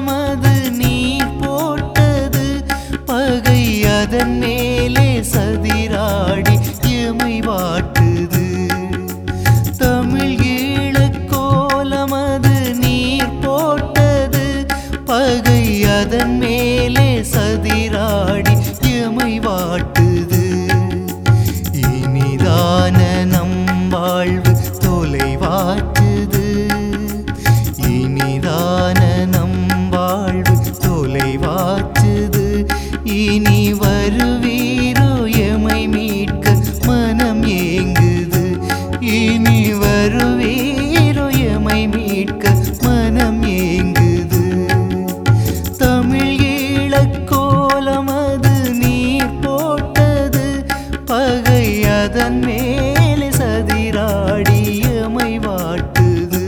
கோலமது நீர் போட்டது பகை அதன் மேலே சதிராடி எமை வாட்டுது தமிழ் ஈழக் கோலமது நீர் போட்டது பகை அதன் மேலே சதிராடி எமை வாட்டுது இனிதான நம் வாழ்வு தொலைவாற்றுது இனிதான நம் வாழ்வு தொலைவாற்றுது இனி வருவீரோ எமை மீட்க மனம் ஏங்குது இனி வருவீரோ எமை மீட்க மனம் ஏங்குது தமிழ் ஈழக் கோலமது நீர் போட்டது பகை அதன் மேலே சதிராடி எமை வாட்டுது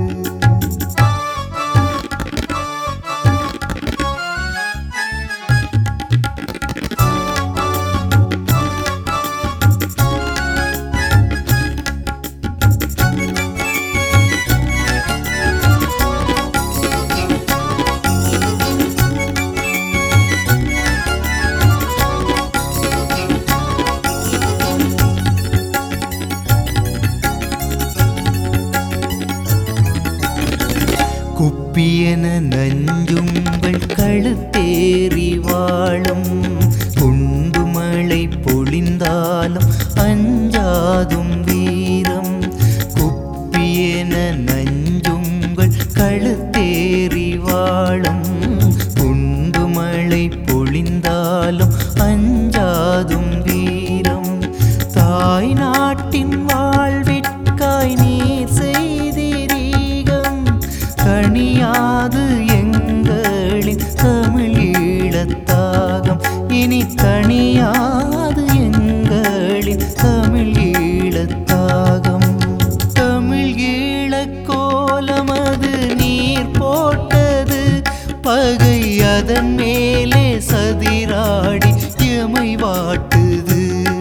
குப்பியென நஞ்சுங்கள் கழுத்தேறி வாழும் குண்டு மழை பொழிந்தாலும் அஞ்சாதும் வீரம் குப்பியென நஞ்சுங்கள் கழுத்தேறி வாழும் குண்டு மழை பொழிந்தாலும் அஞ்சாதும் வீரம் தாய் நாட்டின் வாழ்விற்காய் நீர் செய்திரீகம் கணியாது எங்களின் தமிழீழத்தாகம் இனி கணியாது எங்களின் தமிழீழத்தாகம் தமிழ் ஈழக் கோலமது நீர் போட்டது பகை அதன் மேலே சதிராடி எமை வாட்டுது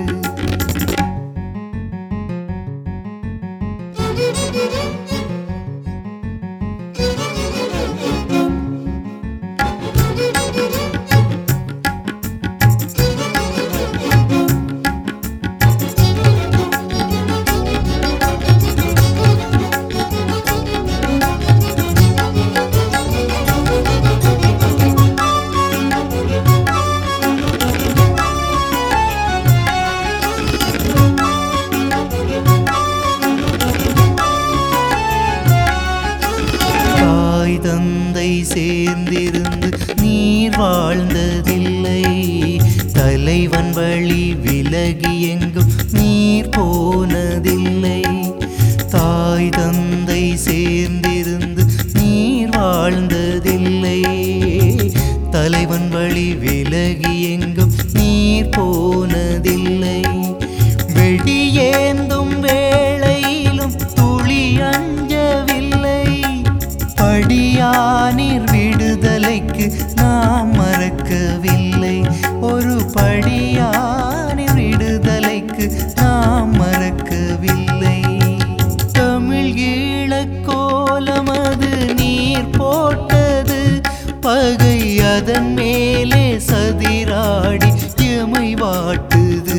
தாய் தந்தை சேர்ந்திருந்து நீர் வாழ்ந்ததில்லை தலைவன் வழி விலகி எங்கும் நீர் போனதில்லை தாய் தந்தை சேர்ந்திருந்து நீர் வாழ்ந்ததில்லை தலைவன் வழி விலகி எங்கும் நீர் போனதில்லை வெடியேந்தும் வேளையிலும் துளி அஞ்சவில்லை படியானிர் விடுதலைக்கு நாம் மறக்கவில்லை ஒரு படியானிர் விடுதலைக்கு நாம் மறக்கவில்லை தமிழ் ஈழக் கோலமது நீர் போட்டது பகை அதன் மேலே சதிராடி எமை வாட்டுது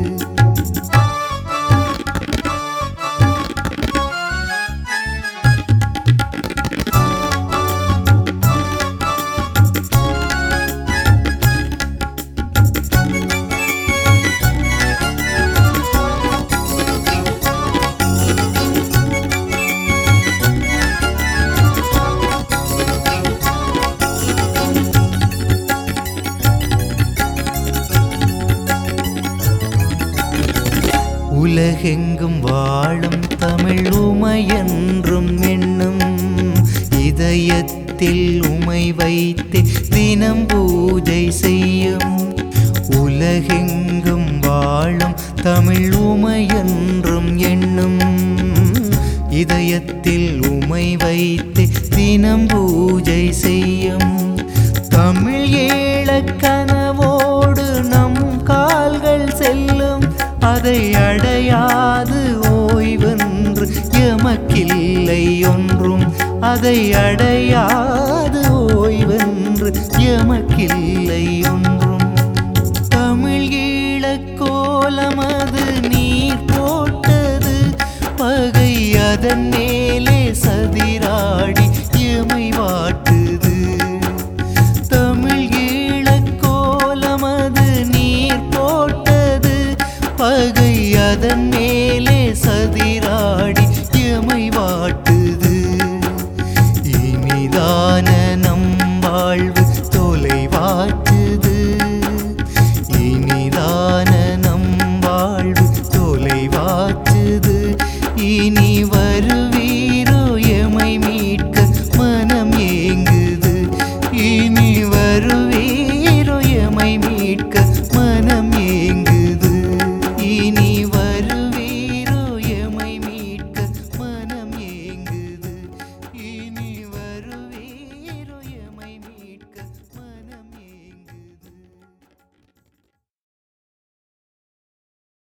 உலகெங்கும் வாழும் தமிழ் உமையென்றும் எண்ணும் இதயத்தில் உமை வைத்து தினம் பூஜை செய்யும் உலகெங்கும் வாழும் தமிழ் உமையென்றும் எண்ணும் இதயத்தில் உமை வைத்து தினம் பூஜை செய்யும் தமிழ் ஏழக் கனவோடு நம் கால்கள் செல்லும் அதை அடையாது ஓய்வென்று எமக்கில்லை ஒன்றும் அதை அடையாது